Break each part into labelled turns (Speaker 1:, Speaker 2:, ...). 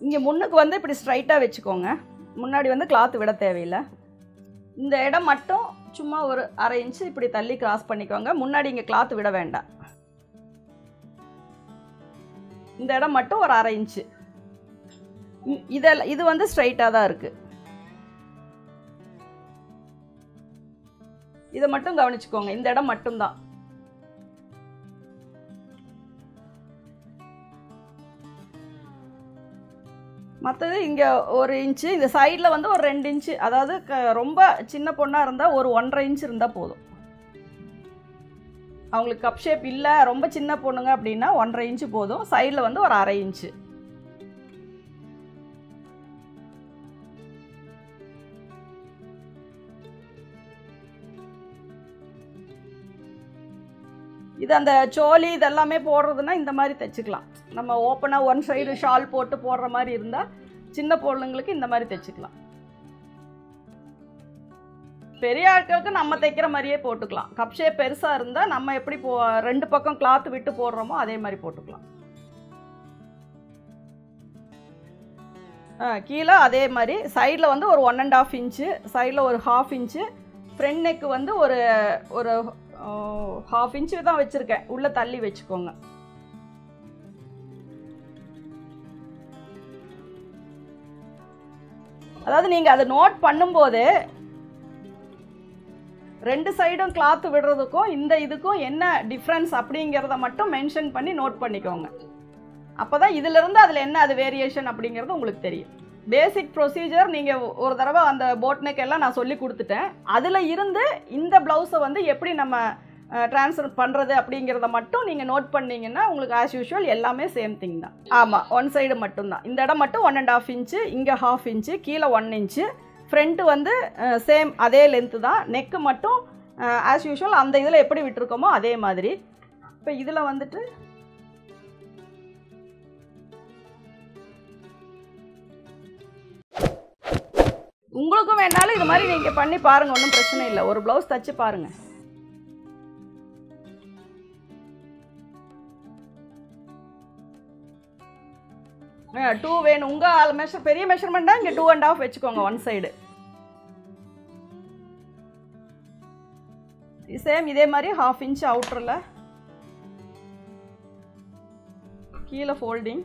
Speaker 1: இங்கே முன்னுக்கு வந்து இப்படி ஸ்ட்ரைட்டாக வச்சுக்கோங்க முன்னாடி வந்து கிளாத் விட தேவையில்லை இந்த இடம் மட்டும் சும்மா ஒரு அரை இன்ச்சு இப்படி தள்ளி கிராஸ் பண்ணிக்கோங்க முன்னாடி இங்கே கிளாத் விட வேண்டாம் இந்த இடம் மட்டும் ஒரு அரை இன்ச்சு இ- இதெல்லாம் இது வந்து ஸ்ட்ரைட்டாக தான் இருக்குது இதை மட்டும் கவனிச்சுக்கோங்க இந்த இடம் மட்டும்தான் மற்றது இங்கே ஒரு இன்ச்சு இந்த சைடில் வந்து ஒரு ரெண்டு இன்ச்சு அதாவது க ரொம்ப சின்ன பொண்ணாக இருந்தால் ஒரு ஒன்றரை இன்ச் இருந்தால் போதும் அவங்களுக்கு கப் ஷேப் இல்லை ரொம்ப சின்ன பொண்ணுங்க அப்படின்னா ஒன்றரை இன்ச்சு போதும் சைடில் வந்து ஒரு அரை இன்ச்சு இது அந்த சோலி இதெல்லாமே போடுறதுன்னா இந்த மாதிரி தைச்சிக்கலாம் நம்ம ஓப்பனாக ஒன் சைடு ஷால் போட்டு போடுற மாதிரி இருந்தால் சின்ன பொண்ணுங்களுக்கு இந்த மாதிரி தைச்சிக்கலாம் பெரிய ஆட்களுக்கு நம்ம தைக்கிற மாதிரியே போட்டுக்கலாம் கப் ஷேப் பெருசாக இருந்தால் நம்ம எப்படி போ ரெண்டு பக்கம் கிளாத் விட்டு போடுறோமோ அதே மாதிரி போட்டுக்கலாம் ஆ, கீழே அதே மாதிரி சைடில் வந்து ஒரு ஒன் அண்ட் ஆஃப் இன்ச்சு சைடில் ஒரு ஹாஃப் இன்ச்சு ஃப்ரண்ட் நெக்கு வந்து ஒரு ஒரு ஹாஃப் இன்ச்சு தான் வச்சுருக்கேன் உள்ளே தள்ளி வச்சுக்கோங்க அதாவது நீங்கள் அதை நோட் பண்ணும்போது ரெண்டு சைடும் கிளாத் விடுறதுக்கும் இந்த இதுக்கும் என்ன டிஃப்ரென்ஸ் அப்படிங்கிறத மட்டும் மென்ஷன் பண்ணி நோட் பண்ணிக்கோங்க அப்போ தான் இதிலிருந்து அதில் என்ன அது வேரியேஷன் அப்படிங்கிறது உங்களுக்கு தெரியும் பேசிக் ப்ரொசீஜர் நீங்கள் ஒரு தடவை அந்த போட் நெக் எல்லாம் நான் சொல்லி கொடுத்துட்டேன் அதில் இருந்து இந்த ப்ளவுஸை வந்து எப்படி நம்ம ட்ரான்ஸ்ஃபர் பண்ணுறது அப்படிங்கிறத மட்டும் நீங்கள் நோட் பண்ணீங்கன்னா உங்களுக்கு ஆஸ் யூஷுவல் எல்லாமே சேம் திங் தான் ஆமாம் ஒன் சைடு மட்டும்தான் இந்த இடம் மட்டும் ஒன் அண்ட் ஆஃப் இன்ச்சு இங்கே ஹாஃப் இன்ச்சு கீழே ஒன் இன்ச்சு ஃப்ரண்ட்டு வந்து சேம் அதே லென்த்து தான் நெக்கு மட்டும் ஆஸ் யூஷுவல் அந்த இதில் எப்படி விட்டுருக்கோமோ அதே மாதிரி இப்போ இதில் வந்துட்டு உங்களுக்கும் வேணாலும் இது மாதிரி நீங்கள் பண்ணி பாருங்கள் ஒன்றும் பிரச்சனை இல்லை ஒரு ப்ளவுஸ் தச்சு பாருங்கள் டூ வேணும் உங்கள் மெஷர் பெரிய மெஷர்மெண்ட்டாக இங்கே டூ அண்ட் ஆஃப் வச்சுக்கோங்க ஒன் சைடு சேம் இதே மாதிரி ஹாஃப் இன்ச் அவுட்டரில் கீழே ஃபோல்டிங்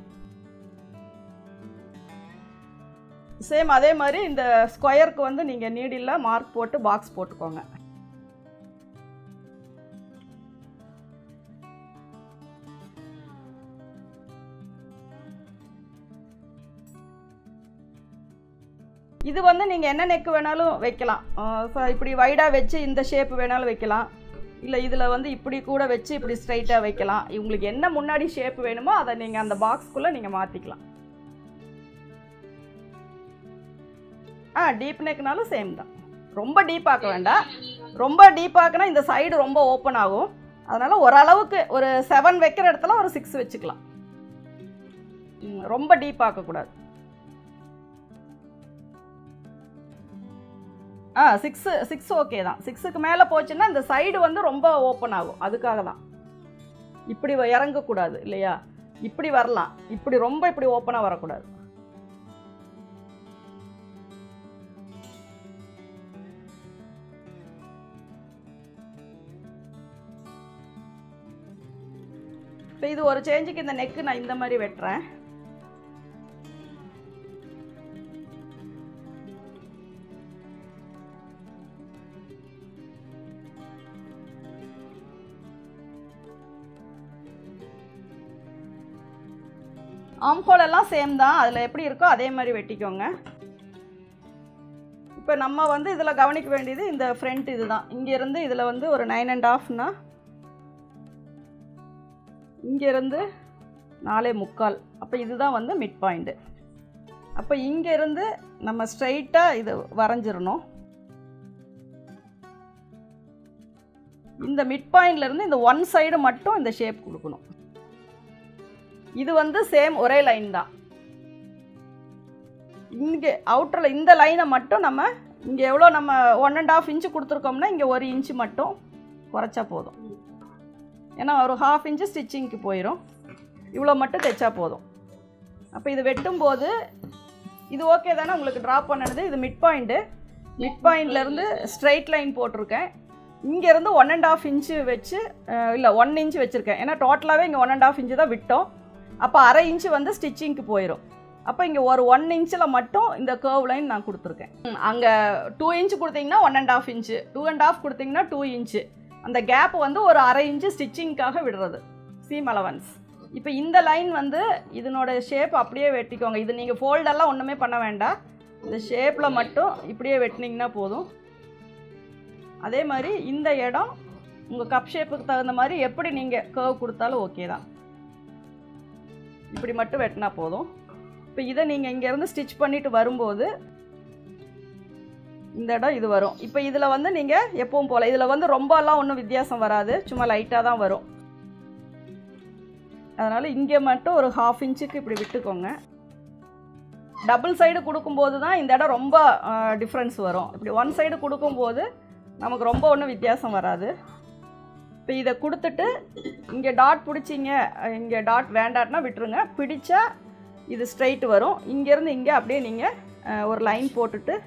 Speaker 1: சேம் அதே மாதிரி இந்த ஸ்கொயருக்கு வந்து நீங்கள் நீடில் மார்க் போட்டு பாக்ஸ் போட்டுக்கோங்க இது வந்து நீங்கள் என்ன நெக் வேணாலும் வைக்கலாம் அஹ் so இப்படி வைடாக வச்சு இந்த ஷேப் வேணாலும் வைக்கலாம் இல்லை இதில் வந்து இப்படி கூட வச்சு இப்படி ஸ்ட்ரைட்டாக வைக்கலாம் உங்களுக்கு என்ன முன்னாடி ஷேப் வேணுமோ அதை நீங்கள் அந்த பாக்ஸ்க்குள்ளே நீங்கள் மாற்றிக்கலாம் ஆ டீப் நெக்னாலும் சேம் தான் ரொம்ப டீப் ஆக்க வேண்டாம் ரொம்ப டீப் ஆக்குனா இந்த சைடு ரொம்ப ஓப்பன் ஆகும் அதனால் ஓரளவுக்கு ஒரு செவன் வைக்கிற இடத்துல ஒரு சிக்ஸ் வச்சுக்கலாம் ம், ரொம்ப டீப் ஆக்கக்கூடாது ஆ சிக்ஸு சிக்ஸ் ஓகே தான் சிக்ஸுக்கு மேலே போச்சுன்னா இந்த சைடு வந்து ரொம்ப ஓப்பன் ஆகும் அதுக்காக தான் இப்படி வ- இறங்கக்கூடாது இல்லையா இப்படி வரலாம் இப்படி ரொம்ப இப்படி ஓப்பனாக வரக்கூடாது இப்போ இது ஒரு சேஞ்சுக்கு இந்த நெக்கு நான் இந்த மாதிரி வெட்டுறேன் ஆம்ஹோல் எல்லாம் சேம் தான் அதில் எப்படி இருக்கோ அதே மாதிரி வெட்டிக்கோங்க இப்போ நம்ம வந்து இதில் கவனிக்க வேண்டியது இந்த ஃப்ரண்ட் இதுதான் இங்கேருந்து இதில் வந்து ஒரு நைன் அண்ட் ஆஃப்னா இங்கேருந்து நாலே முக்கால் அப்போ இதுதான் வந்து மிட் பாயிண்ட்டு அப்போ இங்கேருந்து நம்ம ஸ்ட்ரைட்டாக இது வரைஞ்சிரணும் இந்த மிட் பாயிண்ட்லேருந்து இந்த ஒன் சைடு மட்டும் இந்த ஷேப் கொடுக்கணும் இது வந்து சேம் ஒரே லைன் தான் இங்கே அவுட்டரில் இந்த லைனை மட்டும் நம்ம இங்கே எவ்வளோ நம்ம ஒன் அண்ட் ஆஃப் இன்ச்சு கொடுத்துருக்கோம்னா இங்கே ஒரு இன்ச்சு மட்டும் குறைச்சா போதும் ஏன்னா ஒரு ஹாஃப் இன்ச்சு ஸ்டிச்சிங்க்கு போயிடும் இவ்வளோ மட்டும் தைச்சா போதும் அப்போ இது வெட்டும்போது இது ஓகே தானே உங்களுக்கு ட்ரா பண்ணது இது மிட் பாயிண்ட்டு மிட் பாயிண்ட்லேருந்து ஸ்ட்ரைட் லைன் போட்டிருக்கேன் இங்கேருந்து ஒன் அண்ட் ஆஃப் இன்ச்சு வச்சு இல்லை ஒன் இன்ச் வச்சுருக்கேன் ஏன்னா டோட்டலாகவே இங்கே ஒன் அண்ட் ஆஃப் இன்ச்சு தான் விட்டோம் அப்போ அரை இன்ச்சு வந்து ஸ்டிச்சிங்க்கு போயிடும் அப்போ இங்கே ஒரு ஒன் இன்ச்சில் மட்டும் இந்த கர்வ் லைன் நான் கொடுத்துருக்கேன் அங்கே டூ இன்ச் கொடுத்தீங்கன்னா one and half inch two and half கொடுத்தீங்கன்னா டூ இன்ச்சு அந்த கேப் வந்து ஒரு அரை இன்ச்சு ஸ்டிச்சிங்க்காக விடுறது சீம் அலவன்ஸ் இப்போ இந்த லைன் வந்து இதனோட ஷேப் அப்படியே வெட்டிக்கோங்க இது நீங்கள் ஃபோல்டெல்லாம் ஒன்றுமே பண்ண வேண்டாம் இந்த ஷேப்பில் மட்டும் இப்படியே வெட்டினீங்கன்னா போதும் அதே மாதிரி இந்த இடம் உங்கள் கப் ஷேப்புக்கு தகுந்த மாதிரி எப்படி நீங்கள் கர்வ் கொடுத்தாலும் ஓகே தான் இப்படி மட்டும் வெட்டினா போதும் இப்போ இதை நீங்கள் இங்கேருந்து ஸ்டிச் பண்ணிட்டு வரும்போது இந்த இடம் இது வரும் இப்போ இதில் வந்து நீங்கள் எப்பவும் போல் இதில் வந்து ரொம்பலாம் ஒன்றும் வித்தியாசம் வராது சும்மா லைட்டாக தான் வரும் அதனால் இங்கே மட்டும் ஒரு ஹாஃப் இன்ச்சுக்கு இப்படி விட்டுக்கோங்க டபுள் சைடு கொடுக்கும்போது தான் இந்த இடம் ரொம்ப டிஃப்ரென்ஸ் வரும் இப்படி ஒன் சைடு கொடுக்கும்போது நமக்கு ரொம்ப ஒன்றும் வித்தியாசம் வராது இப்போ இதை கொடுத்துட்டு இங்கே டாட் பிடிச்சிங்க இங்கே டாட் வேண்டாட்னா விட்டுருங்க பிடிச்சா இது ஸ்ட்ரைட் வரும் இங்கேருந்து இங்கே அப்படியே நீங்கள் ஒரு லைன் போட்டுட்டு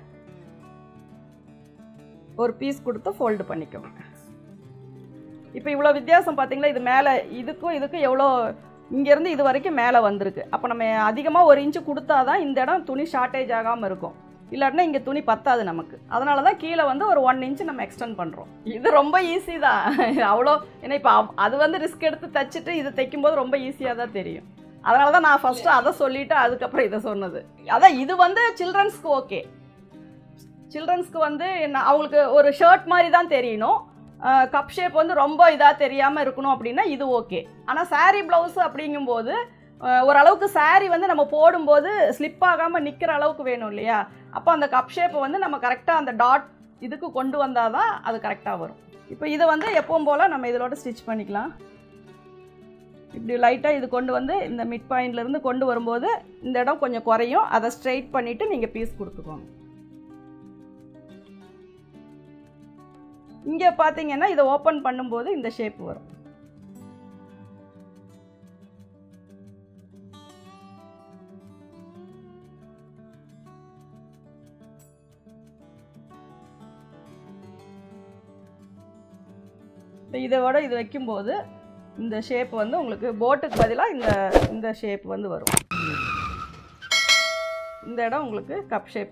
Speaker 1: ஒரு பீஸ் கொடுத்து ஃபோல்டு பண்ணிக்கோங்க இப்போ இவ்வளோ வித்தியாசம் பார்த்தீங்களா இது மேலே இதுக்கும் இதுக்கும் எவ்வளோ இங்கேருந்து இது வரைக்கும் மேலே வந்திருக்கு அப்போ நம்ம அதிகமாக ஒரு இன்ச்சு கொடுத்தா தான் இந்த இடம் துணி ஷார்ட்டேஜ் ஆகாமல் இருக்கும் இல்லாட்டினா இங்கே துணி பத்தாது நமக்கு அதனால தான் கீழே வந்து ஒரு ஒன் இன்ச்சு நம்ம எக்ஸ்டெண்ட் பண்ணுறோம் இது ரொம்ப ஈஸி தான் அவ்வளோ ஏன்னா இப்போ அது வந்து ரிஸ்க் எடுத்து தைச்சிட்டு இது தைக்கும்போது ரொம்ப ஈஸியாக தான் தெரியும் அதனால தான் நான் ஃபஸ்ட்டு அதை சொல்லிவிட்டு அதுக்கப்புறம் இதை சொன்னது அதான் இது வந்து சில்ட்ரன்ஸ்க்கு ஓகே சில்ட்ரன்ஸ்க்கு வந்து என்ன அவங்களுக்கு ஒரு ஷர்ட் மாதிரி தான் தெரியணும் கப் ஷேப் வந்து ரொம்ப இதாக தெரியாமல் இருக்கணும் அப்படின்னா இது ஓகே ஆனால் சாரீ ப்ளவுஸ் அப்படிங்கும்போது ஓரளவுக்கு சாரீ வந்து நம்ம போடும்போது ஸ்லிப் ஆகாமல் நிற்கிற அளவுக்கு வேணும் இல்லையா அப்போ அந்த கப் ஷேப்பை வந்து நம்ம கரெக்டாக அந்த டாட் இதுக்கு கொண்டு வந்தால் தான் அது கரெக்டாக வரும் இப்போ இதை வந்து எப்பவும் போல் நம்ம இதோட ஸ்டிச் பண்ணிக்கலாம் இப்படி லைட்டாக இது கொண்டு வந்து இந்த மிட் பாயிண்ட்லேருந்து கொண்டு வரும்போது இந்த இடம் கொஞ்சம் குறையும் அதை ஸ்ட்ரைட் பண்ணிவிட்டு நீங்கள் பீஸ் கொடுத்துக்கோங்க இங்கே பார்த்தீங்கன்னா இதை ஓப்பன் பண்ணும்போது இந்த ஷேப் வரும் இப்போ இதை விட இது வைக்கும்போது இந்த ஷேப் வந்து உங்களுக்கு போட்டுக்கு பதிலாக இந்த இந்த ஷேப் வந்து வரும் இந்த இடம் உங்களுக்கு கப் ஷேப்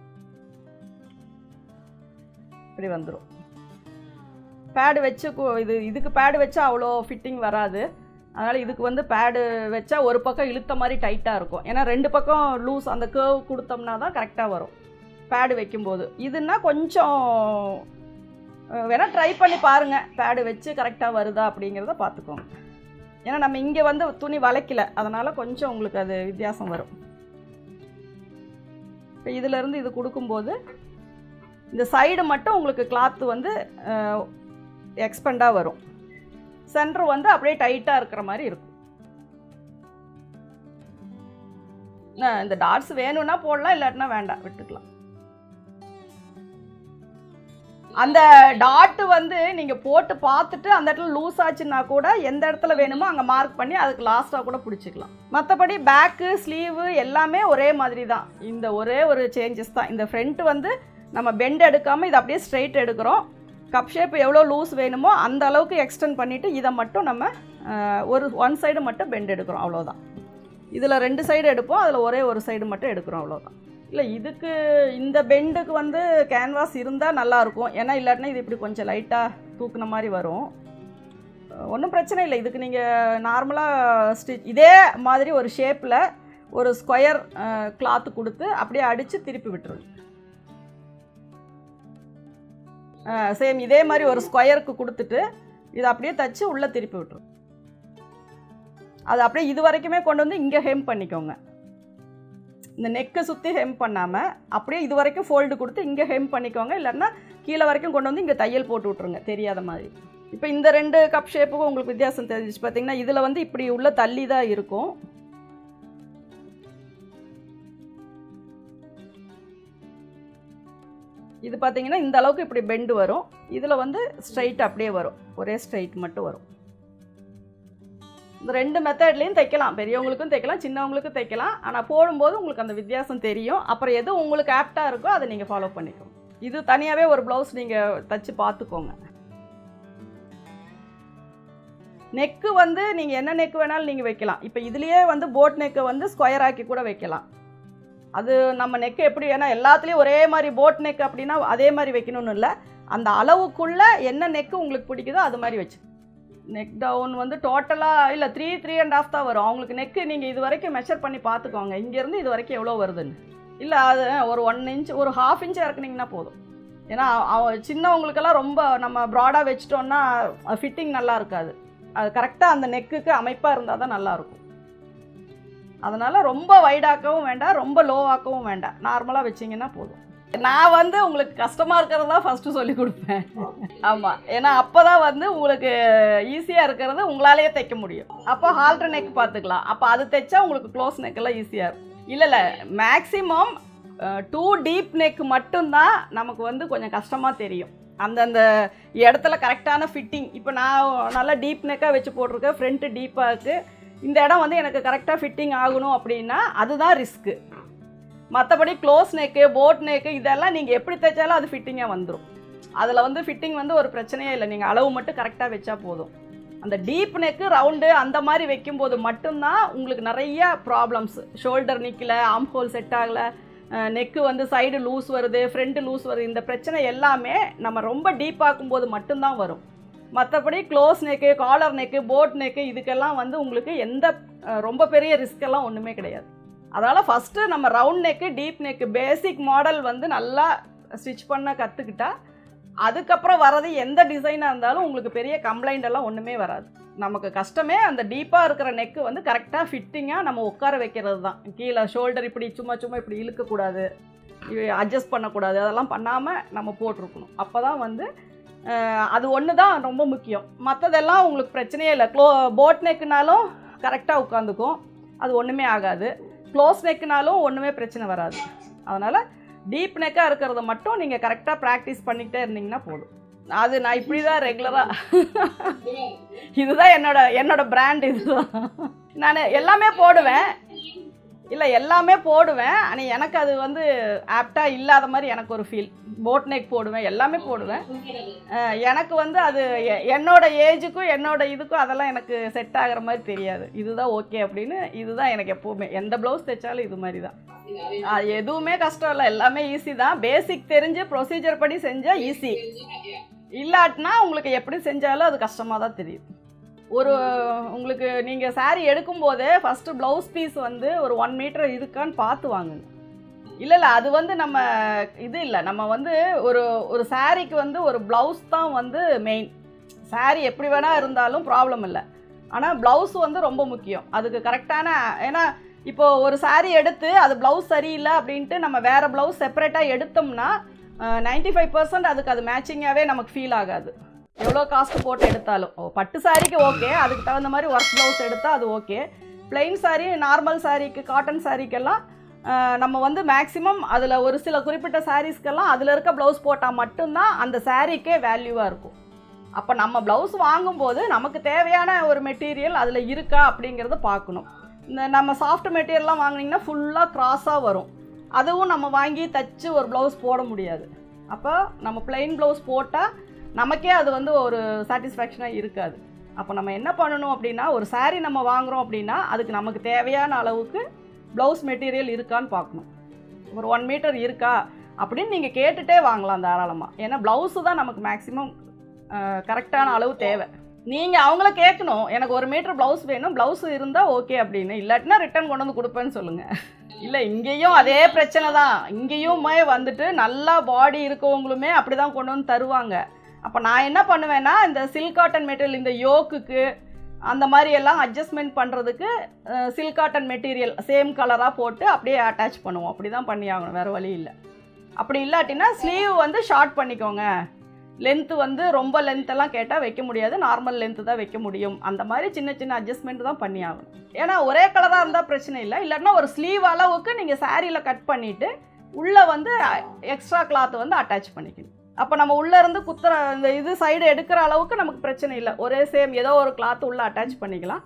Speaker 1: இப்படி வந்துடும் பேடு வச்சு கு- இது இதுக்கு பேடு வச்சா அவ்வளோ ஃபிட்டிங் வராது அதனால் இதுக்கு வந்து பேடு வச்சா ஒரு பக்கம் இழுத்த மாதிரி டைட்டாக இருக்கும் ஏன்னா ரெண்டு பக்கம் லூஸ் அந்த கேர்வ் கொடுத்தோம்னா தான் கரெக்டாக வரும் பேடு வைக்கும்போது இதுன்னா கொஞ்சம் அஹ், வேணா ட்ரை பண்ணி பாருங்கள் பேடு வச்சு கரெக்டாக வருதா அப்படிங்கிறத பார்த்துக்கோங்க ஏன்னா நம்ம இங்கே வந்து துணி வளைக்கல அதனால் கொஞ்சம் உங்களுக்கு அது வித்தியாசம் வரும் இப்போ இதிலேருந்து இது கொடுக்கும்போது இந்த சைடு மட்டும் உங்களுக்கு கிளாத்து வந்து எக்ஸ்பெண்டாக வரும் சென்டர் வந்து அப்படியே டைட்டாக இருக்கிற மாதிரி இருக்கும் அஹ் இந்த டாட்ஸ் வேணும்னா போடலாம் இல்லாட்டினா வேண்டாம் விட்டுக்கலாம் அந்த டாட் வந்து நீங்கள் போட்டு பார்த்துட்டு அந்த இடத்துல லூஸ் ஆச்சுன்னா கூட எந்த இடத்துல வேணுமோ அங்கே மார்க் பண்ணி அதுக்கு லாஸ்ட்டாக கூட பிடிச்சிக்கலாம் மற்றபடி பேக்கு ஸ்லீவு எல்லாமே ஒரே மாதிரி தான் இந்த ஒரே ஒரு சேஞ்சஸ் தான் இந்த ஃப்ரண்ட் வந்து நம்ம பெண்ட் எடுக்காமல் இதை அப்படியே ஸ்ட்ரைட் எடுக்கிறோம் கப் ஷேப் எவ்வளோ லூஸ் வேணுமோ அந்த அளவுக்கு எக்ஸ்டெண்ட் பண்ணிவிட்டு இதை மட்டும் நம்ம அஹ், ஒரு ஒன் சைடு மட்டும் பெண்ட் எடுக்கிறோம் அவ்வளோதான் இதில் ரெண்டு சைடு எடுப்போம் அதில் ஒரே ஒரு சைடு மட்டும் எடுக்கிறோம் அவ்வளோதான் இல்லை இதுக்கு இந்த பெண்டுக்கு வந்து கேன்வாஸ் இருந்தால் நல்லாயிருக்கும் ஏன்னா இல்லாட்டினா இது இப்படி கொஞ்சம் லைட்டாக தூக்குன மாதிரி வரும் ஒன்றும் பிரச்சனை இல்லை இதுக்கு நீங்கள் நார்மலாக ஸ்டிச் இதே மாதிரி ஒரு ஷேப்பில் ஒரு ஸ்கொயர் கிளாத்து கொடுத்து அப்படியே அடித்து திருப்பி விட்டுருங்க சேம் இதே மாதிரி ஒரு ஸ்கொயருக்கு கொடுத்துட்டு இதை அப்படியே தச்சு உள்ளே திருப்பி விட்டுரும் அது அப்படியே இது வரைக்குமே கொண்டு வந்து இங்கே ஹெம் பண்ணிக்கோங்க இந்த நெக்கை சுற்றி ஹெம் பண்ணாமல் அப்படியே இது வரைக்கும் ஃபோல்டு கொடுத்து இங்கே ஹெம் பண்ணிக்கோங்க இல்லைன்னா கீழே வரைக்கும் கொண்டு வந்து இங்கே தையல் போட்டு விட்ருங்க தெரியாத மாதிரி இப்போ இந்த ரெண்டு கப் ஷேப்புக்கும் உங்களுக்கு வித்தியாசம் தெரிஞ்சிச்சு பார்த்தீங்கன்னா இதில் வந்து இப்படி உள்ள தள்ளி தான் இருக்கும் இது பார்த்தீங்கன்னா இந்த அளவுக்கு இப்படி பெண்டு வரும் இதில் வந்து ஸ்ட்ரைட் அப்படியே வரும் ஒரே ஸ்ட்ரைட் மட்டும் வரும் இந்த ரெண்டு மெத்தட்லேயும் தைக்கலாம் பெரியவங்களுக்கும் தைக்கலாம் சின்னவங்களுக்கும் தைக்கலாம் ஆனால் போடும்போது உங்களுக்கு அந்த வித்தியாசம் தெரியும் அப்புறம் எது உங்களுக்கு ஆப்டாக இருக்கோ அதை நீங்கள் ஃபாலோ பண்ணிக்கோங்க இது தனியாகவே ஒரு ப்ளவுஸ் நீங்கள் தச்சு பார்த்துக்கோங்க நெக்கு வந்து நீங்கள் என்ன நெக் வேணாலும் நீங்கள் வைக்கலாம் இப்போ இதுலேயே வந்து போட் நெக்கை வந்து ஸ்கொயர் ஆக்கி கூட வைக்கலாம் அது நம்ம நெக்கு எப்படி ஏன்னா எல்லாத்துலேயும் ஒரே மாதிரி போட் நெக் அப்படின்னா அதே மாதிரி வைக்கணும்னு இல்லை அந்த அளவுக்குள்ளே என்ன நெக்கு உங்களுக்கு பிடிக்குதோ அது மாதிரி வச்சு நெக் டவுன் வந்து டோட்டலாக இல்லை த்ரீ த்ரீ அண்ட் ஆஃப் தான் வரும் அவங்களுக்கு நெக்கு நீங்கள் இது வரைக்கும் மெஷர் பண்ணி பார்த்துக்கோங்க இங்கேருந்து இது வரைக்கும் எவ்வளோ வருதுன்னு இல்லை அது ஒரு ஒன் இன்ச் ஒரு ஹாஃப் இன்ச் இறக்குனீங்கன்னா போதும் ஏன்னா அவ சின்னவங்களுக்கெல்லாம் ரொம்ப நம்ம ப்ராடாக வச்சிட்டோன்னா ஃபிட்டிங் நல்லா இருக்காது அது கரெக்டாக அந்த நெக்குக்கு அமைப்பாக இருந்தால் தான் நல்லாயிருக்கும் அதனால் ரொம்ப வைடாக்கவும் வேண்டாம் ரொம்ப லோவாக்கவும் வேண்டாம் நார்மலாக வச்சிங்கன்னா போதும் நான் வந்து உங்களுக்கு கஷ்டமாக இருக்கிறது தான் ஃபஸ்ட்டு சொல்லி கொடுப்பேன் ஆமாம் ஏன்னா அப்போ தான் வந்து உங்களுக்கு ஈஸியாக இருக்கிறது உங்களாலேயே தைக்க முடியும் அப்போ ஹால்டர் நெக் பார்த்துக்கலாம் அப்போ அது தைச்சா உங்களுக்கு க்ளோஸ் நெக்கெல்லாம் ஈஸியாக இருக்கும் இல்லை இல்லை மேக்ஸிமம் டூ டீப் நெக் மட்டும்தான் நமக்கு வந்து கொஞ்சம் கஷ்டமாக தெரியும் அந்தந்த இடத்துல கரெக்டான ஃபிட்டிங் இப்போ நான் நல்லா டீப் நெக்காக வச்சு போட்டிருக்கேன் ஃப்ரண்ட்டு டீப்பாக இருக்குது இந்த இடம் வந்து எனக்கு கரெக்டாக ஃபிட்டிங் ஆகணும் அப்படின்னா அதுதான் ரிஸ்க்கு மற்றபடி க்ளோஸ் நெக்கு போட் நெக்கு இதெல்லாம் நீங்கள் எப்படி தைச்சாலும் அது ஃபிட்டிங்காக வந்துடும் அதில் வந்து ஃபிட்டிங் வந்து ஒரு பிரச்சனையே இல்லை நீங்கள் அளவு மட்டும் கரெக்டாக வச்சா போதும் அந்த டீப் நெக்கு ரவுண்டு அந்த மாதிரி வைக்கும்போது மட்டும்தான் உங்களுக்கு நிறைய ப்ராப்ளம்ஸ் ஷோல்டர் நிற்கல ஆம் ஹோல் செட் ஆகலை நெக்கு வந்து சைடு லூஸ் வருது ஃப்ரண்ட் லூஸ் வருது இந்த பிரச்சனை எல்லாமே நம்ம ரொம்ப டீப் ஆக்கும்போது மட்டும்தான் வரும் மற்றபடி close neck collar neck boat neck இதுக்கெல்லாம் வந்து உங்களுக்கு எந்த அஹ், ரொம்ப பெரிய ரிஸ்க் எல்லாம் ஒன்றுமே கிடையாது அதனால் ஃபஸ்ட்டு நம்ம round neck deep neck basic model வந்து நல்லா ஸ்டிச் பண்ண கற்றுக்கிட்டா அதுக்கப்புறம் வரது எந்த டிசைனாக இருந்தாலும் உங்களுக்கு பெரிய கம்ப்ளைண்ட் எல்லாம் ஒன்றுமே வராது நமக்கு கஷ்டமே அந்த டீப்பாக இருக்கிற நெக்கு வந்து கரெக்டாக ஃபிட்டிங்காக நம்ம உட்கார வைக்கிறது தான் கீழே ஷோல்டர் இப்படி சும்மா சும்மா இப்படி இழுக்கக்கூடாது அட்ஜஸ்ட் பண்ணக்கூடாது அதெல்லாம் பண்ணாமல் நம்ம போட்டிருக்கணும் அப்போ தான் வந்து அஹ், அது ஒன்று தான் ரொம்ப முக்கியம் மற்றதெல்லாம் உங்களுக்கு பிரச்சனையே இல்லை க்ளோ போட் நெக்குனாலும் கரெக்டாக உட்காந்துக்கும் அது ஒன்றுமே ஆகாது க்ளோஸ் நெக்குனாலும் ஒன்றுமே பிரச்சனை வராது அதனால் டீப் நெக்காக இருக்கிறத மட்டும் நீங்கள் கரெக்டாக ப்ராக்டிஸ் பண்ணிக்கிட்டே இருந்தீங்கன்னா போதும் அது நான் இப்படி தான் ரெகுலராக இதுதான் என்னோட என்னோட பிராண்ட் இதுதான் நான் எல்லாமே போடுவேன் இல்லை எல்லாமே போடுவேன் ஆனால் எனக்கு அது வந்து ஆப்டாக இல்லாத மாதிரி எனக்கு ஒரு ஃபீல் போட் நெக் போடுவேன் எல்லாமே போடுவேன் அஹ் எனக்கு வந்து அது எ- என்னோட ஏஜுக்கும் என்னோட இதுக்கும் அதெல்லாம் எனக்கு செட் ஆகுற மாதிரி தெரியாது இதுதான் ஓகே அப்படின்னு இதுதான் எனக்கு எப்போவுமே எந்த ப்ளவுஸ் தைச்சாலும் இது மாதிரி தான் அது எதுவுமே கஷ்டம் இல்லை எல்லாமே ஈஸி தான் பேசிக் தெரிஞ்சு ப்ரொசீஜர் படி செஞ்சால் ஈஸி இல்லாட்டினா உங்களுக்கு எப்படி செஞ்சாலும் அது கஷ்டமாக தான் தெரியும் ஒரு உங்களுக்கு நீங்கள் saree எடுக்கும்போதே ஃபஸ்ட்டு ப்ளவுஸ் பீஸ் வந்து ஒரு ஒன் மீட்டர் இருக்கான்னு பார்த்து வாங்குங்க இல்லை இல்லை அது வந்து நம்ம இது இல்லை நம்ம வந்து ஒரு ஒரு சாரீக்கு வந்து ஒரு ப்ளவுஸ் தான் வந்து மெயின் saree எப்படி வேணால் இருந்தாலும் ப்ராப்ளம் இல்லை ஆனால் ப்ளவுஸ் வந்து ரொம்ப முக்கியம் அதுக்கு கரெக்டான ஏன்னா இப்போ ஒரு saree எடுத்து அது ப்ளவுஸ் சரியில்லை அப்படின்ட்டு நம்ம வேறு ப்ளவுஸ் செப்பரேட்டாக எடுத்தோம்னா நைன்டி ஃபைவ் பர்சன்ட் அதுக்கு அது மேட்சிங்காகவே நமக்கு ஃபீல் ஆகாது எவ்வளோ காஸ்ட் போட்டு எடுத்தாலும் ஓ, பட்டு சாரிக்கு ஓகே அதுக்கு தகுந்த மாதிரி ஒர்க் ப்ளவுஸ் எடுத்தால் அது ஓகே பிளெயின் saree நார்மல் சாரீக்கு காட்டன் சாரீக்கெல்லாம் நம்ம வந்து மேக்ஸிமம் அதில் ஒரு சில குறிப்பிட்ட சாரீஸ்க்கெல்லாம் அதில் இருக்க ப்ளவுஸ் போட்டால் மட்டும்தான் அந்த சாரீக்கே வேல்யூவாக இருக்கும் அப்போ நம்ம ப்ளவுஸ் வாங்கும்போது நமக்கு தேவையான ஒரு மெட்டீரியல் அதில் இருக்கா அப்படிங்கிறத பார்க்கணும் இந்த நம்ம சாஃப்ட் மெட்டீரியல்லாம் வாங்குனீங்கன்னா ஃபுல்லாக க்ராஸாக வரும் அதுவும் நம்ம வாங்கி தச்சு ஒரு ப்ளவுஸ் போட முடியாது அப்போ நம்ம plain ப்ளவுஸ் போட்டால் நமக்கே அது வந்து ஒரு சாட்டிஸ்ஃபேக்ஷனாக இருக்காது அப்போ நம்ம என்ன பண்ணணும் அப்படின்னா ஒரு saree நம்ம வாங்குறோம் அப்படின்னா அதுக்கு நமக்கு தேவையான அளவுக்கு ப்ளவுஸ் மெட்டீரியல் இருக்கான்னு பார்க்கணும் ஒரு ஒன் மீட்டர் இருக்கா அப்படின்னு நீங்கள் கேட்டுட்டே வாங்கலாம் தாராளமாக ஏன்னா ப்ளவுஸு தான் நமக்கு மேக்ஸிமம் கரெக்டான அளவு தேவை நீங்கள் அவங்கள கேட்கணும் எனக்கு ஒரு மீட்டர் ப்ளவுஸ் வேணும் ப்ளவுஸ் இருந்தால் ஓகே அப்படின்னு இல்லாட்டினா ரிட்டர்ன் கொண்டு வந்து கொடுப்பேன்னு சொல்லுங்கள் இல்லை இங்கேயும் அதே பிரச்சனை தான் இங்கேயுமே வந்துட்டு நல்லா பாடி இருக்கவங்களுமே அப்படி தான் கொண்டு வந்து தருவாங்க அப்போ நான் என்ன பண்ணுவேன்னா இந்த சில்க் காட்டன் மெட்டீரியல் இந்த யோக்குக்கு அந்த மாதிரி எல்லாம் அட்ஜஸ்ட்மெண்ட் பண்ணுறதுக்கு சில்க் காட்டன் மெட்டீரியல் சேம் கலராக போட்டு அப்படியே அட்டாச் பண்ணுவோம் அப்படி தான் பண்ணி ஆகணும் வேறு வழி இல்லை அப்படி இல்லாட்டினா ஸ்லீவ் வந்து ஷார்ட் பண்ணிக்கோங்க லென்த்து வந்து ரொம்ப லென்த்தெல்லாம் கேட்டால் வைக்க முடியாது நார்மல் லென்த்து தான் வைக்க முடியும் அந்த மாதிரி சின்ன சின்ன அட்ஜஸ்ட்மெண்ட் தான் பண்ணி ஆகணும் ஏன்னா ஒரே கலராக இருந்தால் பிரச்சனை இல்லை இல்லைன்னா ஒரு ஸ்லீவ் அளவுக்கு நீங்கள் சாரியில் கட் பண்ணிவிட்டு உள்ளே வந்து எக்ஸ்ட்ரா கிளாத் வந்து அட்டாச் பண்ணிக்கணும் அப்போ நம்ம உள்ளே இருந்து குத்துற இந்த இது சைடு எடுக்கிற அளவுக்கு நமக்கு பிரச்சனை இல்லை ஒரே சேம் ஏதோ ஒரு கிளாத் உள்ளே அட்டாச் பண்ணிக்கலாம்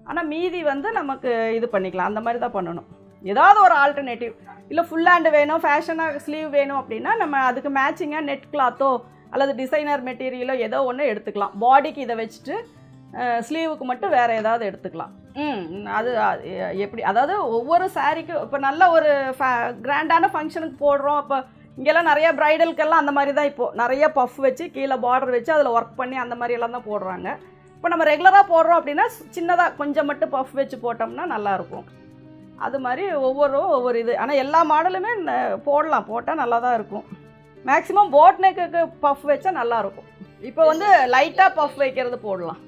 Speaker 1: ஆனால் மீதி வந்து நமக்கு இது பண்ணிக்கலாம் அந்த மாதிரி தான் பண்ணணும் ஏதாவது ஒரு ஆல்டர்னேட்டிவ் இல்லை ஃபுல் ஹேண்டு வேணும் ஃபேஷனாக ஸ்லீவ் வேணும் அப்படின்னா நம்ம அதுக்கு மேட்சிங்காக நெட் கிளாத்தோ அல்லது டிசைனர் மெட்டீரியலோ ஏதோ ஒன்று எடுத்துக்கலாம் பாடிக்கு இதை வச்சுட்டு ஸ்லீவுக்கு மட்டும் வேறு ஏதாவது எடுத்துக்கலாம் ம் அது அது எப்படி அதாவது ஒவ்வொரு சாரீக்கு இப்போ நல்ல ஒரு கிராண்டான ஃபங்க்ஷனுக்கு போடுறோம் இப்போ இங்கெல்லாம் நிறைய ப்ரைடலுக்கெல்லாம் அந்த மாதிரி தான் இப்போது நிறைய பஃப் வச்சு கீழே பார்டர் வச்சு அதில் ஒர்க் பண்ணி அந்த மாதிரி எல்லாம் தான் போடுறாங்க இப்போ நம்ம ரெகுலராக போடுறோம் அப்படின்னா சின்னதாக கொஞ்சம் மட்டும் பஃப் வச்சு போட்டோம்னா நல்லாயிருக்கும் அது மாதிரி ஒவ்வொரு ஒவ்வொரு இது ஆனால் எல்லா மாடலுமே ந- போடலாம் போட்டால் நல்லா தான் இருக்கும் மேக்ஸிமம் போட் நெக்குக்கு பஃப் வச்சா நல்லாயிருக்கும் இப்போ வந்து லைட்டாக பஃப் வைக்கிறது போடலாம்